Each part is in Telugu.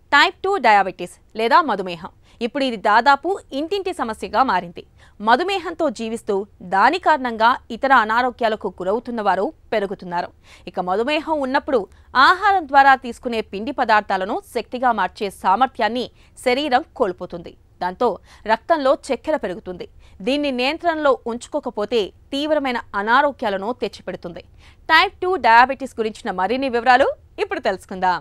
టైప్ టూ డయాబెటీస్ లేదా మధుమేహం ఇప్పుడు ఇది దాదాపు ఇంటింటి సమస్యగా మారింది మధుమేహంతో జీవిస్తూ దాని కారణంగా ఇతర అనారోగ్యాలకు గురవుతున్న వారు పెరుగుతున్నారు ఇక మధుమేహం ఉన్నప్పుడు ఆహారం ద్వారా తీసుకునే పిండి పదార్థాలను శక్తిగా మార్చే సామర్థ్యాన్ని శరీరం కోల్పోతుంది దాంతో రక్తంలో చక్కెర పెరుగుతుంది దీన్ని నియంత్రణలో ఉంచుకోకపోతే తీవ్రమైన అనారోగ్యాలను తెచ్చిపెడుతుంది టైప్ టూ డయాబెటీస్ గురించిన మరిన్ని వివరాలు ఇప్పుడు తెలుసుకుందాం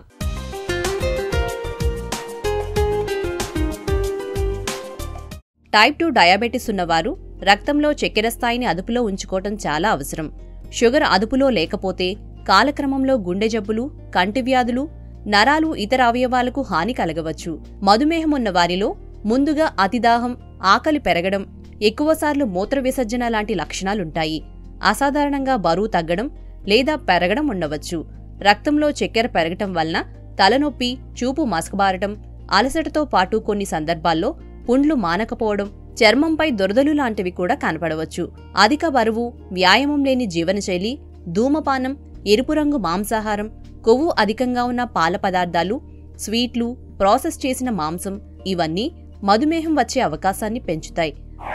టైప్ టూ డయాబెటిస్ ఉన్నవారు రక్తంలో చక్కెర స్థాయిని అదుపులో ఉంచుకోవటం చాలా అవసరం షుగర్ అదుపులో లేకపోతే కాలక్రమంలో గుండె జబ్బులు కంటి వ్యాధులు నరాలు ఇతర అవయవాలకు హాని కలగవచ్చు మధుమేహం ఉన్న వారిలో ముందుగా అతిదాహం ఆకలి పెరగడం ఎక్కువసార్లు మూత్ర విసర్జన లాంటి లక్షణాలుంటాయి అసాధారణంగా బరువు తగ్గడం లేదా పెరగడం ఉండవచ్చు రక్తంలో చక్కెర పెరగటం వలన తలనొప్పి చూపు మసకబారటం అలసటతో పాటు కొన్ని సందర్భాల్లో పుండ్లు మానకపోవడం చర్మంపై దురదలు లాంటివి కూడా కనపడవచ్చు అధిక బరువు వ్యాయామం లేని జీవనశైలి ధూమపానం ఎరుపు రంగు మాంసాహారం కొవ్వు అధికంగా ఉన్న పాల పదార్థాలు స్వీట్లు ప్రాసెస్ చేసిన మాంసం ఇవన్నీ మధుమేహం వచ్చే అవకాశాన్ని పెంచుతాయి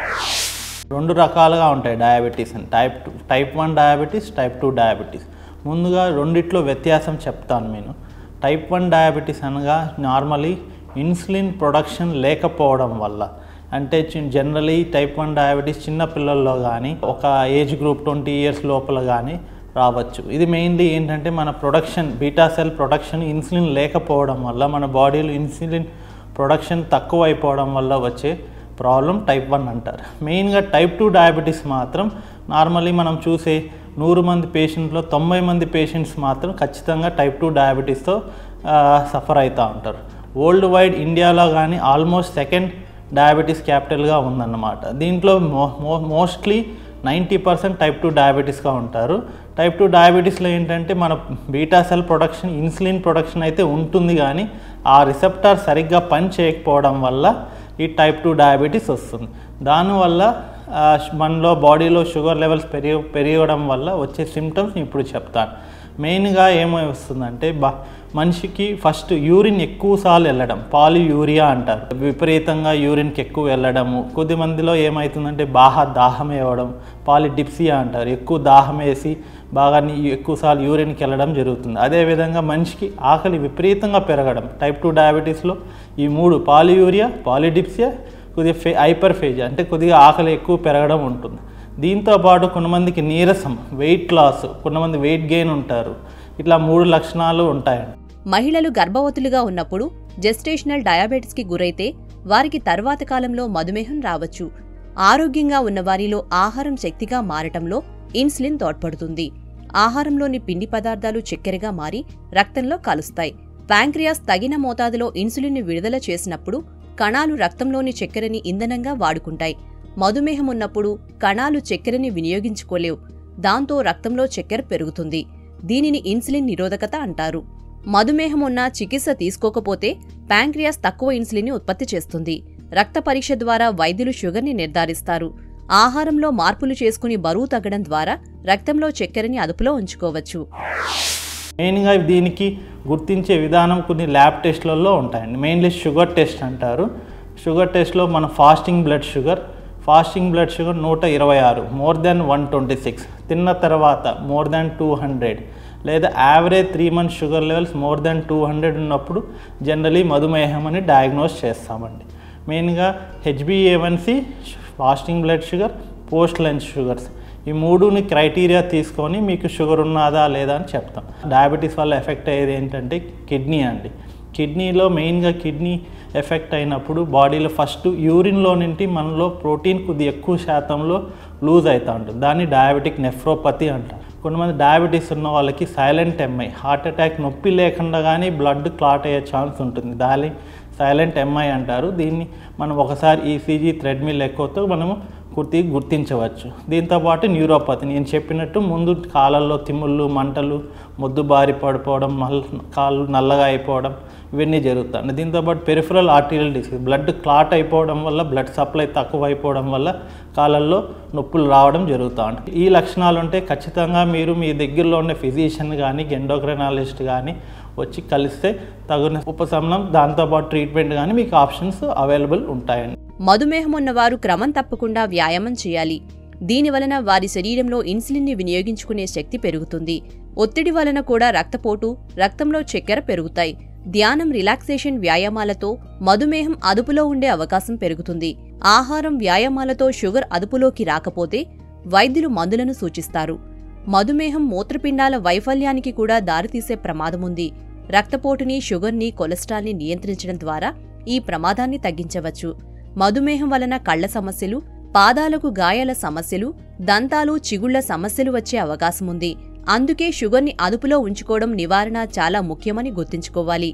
రెండు రకాలుగా ఉంటాయి డయాబెటీస్ అని type two type one diabetes type two diabetes ముందుగా రెండిట్లో వ్యత్యాసం చెప్తాను నేను టైప్ వన్ డయాబెటీస్ అనగా నార్మలీ ఇన్సులిన్ ప్రొడక్షన్ లేకపోవడం వల్ల అంటే జనరలీ టైప్ వన్ డయాబెటీస్ చిన్న పిల్లల్లో కానీ ఒక ఏజ్ గ్రూప్ ట్వంటీ ఇయర్స్ లోపల కానీ రావచ్చు ఇది మెయిన్లీ ఏంటంటే మన production beta cell production insulin లేకపోవడం వల్ల మన బాడీలో ఇన్సులిన్ ప్రొడక్షన్ తక్కువ అయిపోవడం వల్ల వచ్చే ప్రాబ్లం టైప్ వన్ అంటారు మెయిన్గా టైప్ టూ డయాబెటీస్ మాత్రం నార్మల్లీ మనం చూసే నూరు మంది పేషెంట్లో తొంభై మంది పేషెంట్స్ మాత్రం ఖచ్చితంగా టైప్ టూ డయాబెటీస్తో సఫర్ అవుతూ ఉంటారు వరల్డ్ వైడ్ ఇండియాలో కానీ ఆల్మోస్ట్ సెకండ్ డయాబెటీస్ క్యాపిటల్గా ఉందన్నమాట దీంట్లో mo mostly ninety percent type two డయాబెటీస్గా ఉంటారు టైప్ టూ డయాబెటీస్లో ఏంటంటే మన beta cell production insulin production అయితే ఉంటుంది కానీ ఆ రిసెప్టార్ సరిగ్గా పని చేయకపోవడం వల్ల ఈ టైప్ టూ డయాబెటీస్ వస్తుంది దానివల్ల ఆ, మనలో బాడీలో షుగర్ లెవెల్స్ పెరిగి పెరగడం వల్ల వచ్చే సిమ్టమ్స్ ఇప్పుడు చెప్తాను మెయిన్గా ఏమై వస్తుందంటే బా మనిషికి ఫస్ట్ యూరిన్ ఎక్కువసార్లు వెళ్ళడం పాలియూరియా అంటారు విపరీతంగా యూరిన్కి ఎక్కువ వెళ్ళడము కొద్ది మందిలో ఏమవుతుందంటే బాగా దాహం వేయడం పాలిడిప్సియా అంటారు ఎక్కువ దాహం వేసి బాగా నీ- ఎక్కువసార్లు యూరిన్కి వెళ్ళడం జరుగుతుంది అదేవిధంగా మనిషికి ఆకలి విపరీతంగా పెరగడం టైప్ టూ డయాబెటీస్లో ఈ మూడు పాలియూరియా పాలిడిప్సియా కొద్దిగా ఫే హైపర్ అంటే కొద్దిగా ఆకలి ఎక్కువ పెరగడం ఉంటుంది దీంతో పాటు కొంతమందికి నీరసం వెయిట్ లాస్ కొంతమంది వెయిట్ గెయిన్ ఉంటారు ఇట్లా మూడు లక్షణాలు ఉంటాయండి మహిళలు గర్భవతులుగా ఉన్నప్పుడు జెస్టేషనల్ డయాబెటిస్కి గురైతే వారికి తర్వాతి కాలంలో మధుమేహం రావచ్చు ఆరోగ్యంగా ఉన్న వారిలో ఆహారం శక్తిగా మారటంలో ఇన్సులిన్ తోడ్పడుతుంది ఆహారంలోని పిండి పదార్థాలు చక్కెరగా మారి రక్తంలో కలుస్తాయి ప్యాంక్రియాస్ తగిన మోతాదులో ఇన్సులిన్ని విడుదల చేసినప్పుడు కణాలు రక్తంలోని చక్కెరని ఇంధనంగా వాడుకుంటాయి మధుమేహం ఉన్నప్పుడు కణాలు చక్కెరని వినియోగించుకోలేవు దాంతో రక్తంలో చక్కెర పెరుగుతుంది దీనిని ఇన్సులిన్ నిరోధకత అంటారు మధుమేహం ఉన్న చికిత్స తీసుకోకపోతే ప్యాంక్రియాస్ తక్కువ ఇన్సులిన్ని ఉత్పత్తి చేస్తుంది రక్త పరీక్ష ద్వారా వైద్యులు షుగర్ని నిర్ధారిస్తారు ఆహారంలో మార్పులు చేసుకుని బరువు తగ్గడం ద్వారా రక్తంలో చక్కెరని అదుపులో ఉంచుకోవచ్చు మెయిన్గా దీనికి గుర్తించే విధానం కొన్ని ల్యాబ్ టెస్ట్లలో ఉంటాయండి మెయిన్లీ షుగర్ టెస్ట్ అంటారు షుగర్ టెస్ట్లో మన fasting blood sugar fasting blood sugar నూట ఇరవై ఆరు more than one twenty six తిన్న తర్వాత మోర్ దెన్ టూ హండ్రెడ్ లేదా average three months sugar levels more than two hundred ఉన్నప్పుడు జనరలీ మధుమేహం అని డయాగ్నోస్ చేస్తామండి మెయిన్గా హెచ్బిఏవన్సి fasting blood sugar post lunch sugars ఈ మూడుని క్రైటీరియా తీసుకొని మీకు షుగర్ ఉన్నదా లేదా అని చెప్తాం డయాబెటీస్ వల్ల ఎఫెక్ట్ అయ్యేది ఏంటంటే కిడ్నీ అండి కిడ్నీలో మెయిన్గా కిడ్నీ ఎఫెక్ట్ అయినప్పుడు బాడీలో ఫస్ట్ యూరిన్లో నుండి మనలో ప్రోటీన్ కొద్ది ఎక్కువ శాతంలో లూజ్ అవుతూ ఉంటుంది దాన్ని డయాబెటిక్ నెఫ్రోపతి అంటారు కొంతమంది డయాబెటీస్ ఉన్న వాళ్ళకి సైలెంట్ ఎంఐ హార్ట్ అటాక్ నొప్పి లేకుండా కానీ బ్లడ్ క్లాట్ అయ్యే ఛాన్స్ ఉంటుంది దాని సైలెంట్ ఎంఐ అంటారు దీన్ని మనం ఒకసారి ఈసీజీ థ్రెడ్మిల్ ఎక్కువతో మనము గుర్తి గుర్తించవచ్చు దీంతోపాటు న్యూరోపతి నేను చెప్పినట్టు ముందు కాళ్ళల్లో తిమ్ముళ్ళు మంటలు మొద్దుబారి పడిపోవడం మల్ కాళ్ళు నల్లగా అయిపోవడం ఇవన్నీ జరుగుతాయి దీంతోపాటు peripheral arterial disease blood clot అయిపోవడం వల్ల బ్లడ్ సప్లై తక్కువ అయిపోవడం వల్ల కాళ్ళల్లో నొప్పులు రావడం జరుగుతూ ఉంటాయి ఈ లక్షణాలు ఉంటే ఖచ్చితంగా మీరు మీ దగ్గరలో ఉన్న ఫిజిషియన్ కానీ ఎండోక్రైనాలజిస్ట్ కానీ వచ్చి కలిస్తే తగిన ఉపశమనం దాంతోపాటు ట్రీట్మెంట్ కానీ మీకు ఆప్షన్స్ అవైలబుల్ ఉంటాయండి మధుమేహం ఉన్నవారు క్రమం తప్పకుండా వ్యాయామం చేయాలి దీని వలన వారి శరీరంలో ఇన్సులిన్ని వినియోగించుకునే శక్తి పెరుగుతుంది ఒత్తిడి వలన కూడా రక్తపోటు రక్తంలో చక్కెర పెరుగుతాయి ధ్యానం రిలాక్సేషన్ వ్యాయామాలతో మధుమేహం అదుపులో ఉండే అవకాశం పెరుగుతుంది ఆహారం వ్యాయామాలతో షుగర్ అదుపులోకి రాకపోతే వైద్యులు మందులను సూచిస్తారు మధుమేహం మూత్రపిండాల వైఫల్యానికి కూడా దారితీసే ప్రమాదముంది రక్తపోటుని షుగర్ని కొలెస్ట్రాల్ని నియంత్రించడం ద్వారా ఈ ప్రమాదాన్ని తగ్గించవచ్చు మధుమేహం వలన కళ్ల సమస్యలు పాదాలకు గాయాల సమస్యలు దంతాలు చిగుళ్ల సమస్యలు వచ్చే అవకాశముంది అందుకే షుగర్ని అదుపులో ఉంచుకోవడం నివారణ చాలా ముఖ్యమని గుర్తుంచుకోవాలి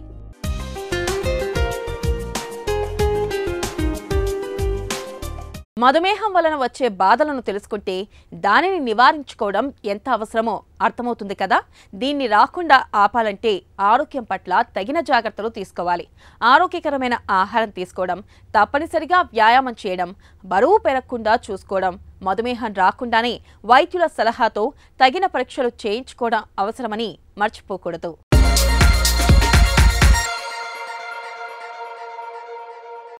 మధుమేహం వలన వచ్చే బాధలను తెలుసుకుంటే దానిని నివారించుకోవడం ఎంత అవసరమో అర్థమవుతుంది కదా దీన్ని రాకుండా ఆపాలంటే ఆరోగ్యం పట్ల తగిన జాగ్రత్తలు తీసుకోవాలి ఆరోగ్యకరమైన ఆహారం తీసుకోవడం తప్పనిసరిగా వ్యాయామం చేయడం బరువు పెరగకుండా చూసుకోవడం మధుమేహం రాకుండానే వైద్యుల సలహాతో తగిన పరీక్షలు చేయించుకోవడం అవసరమని మర్చిపోకూడదు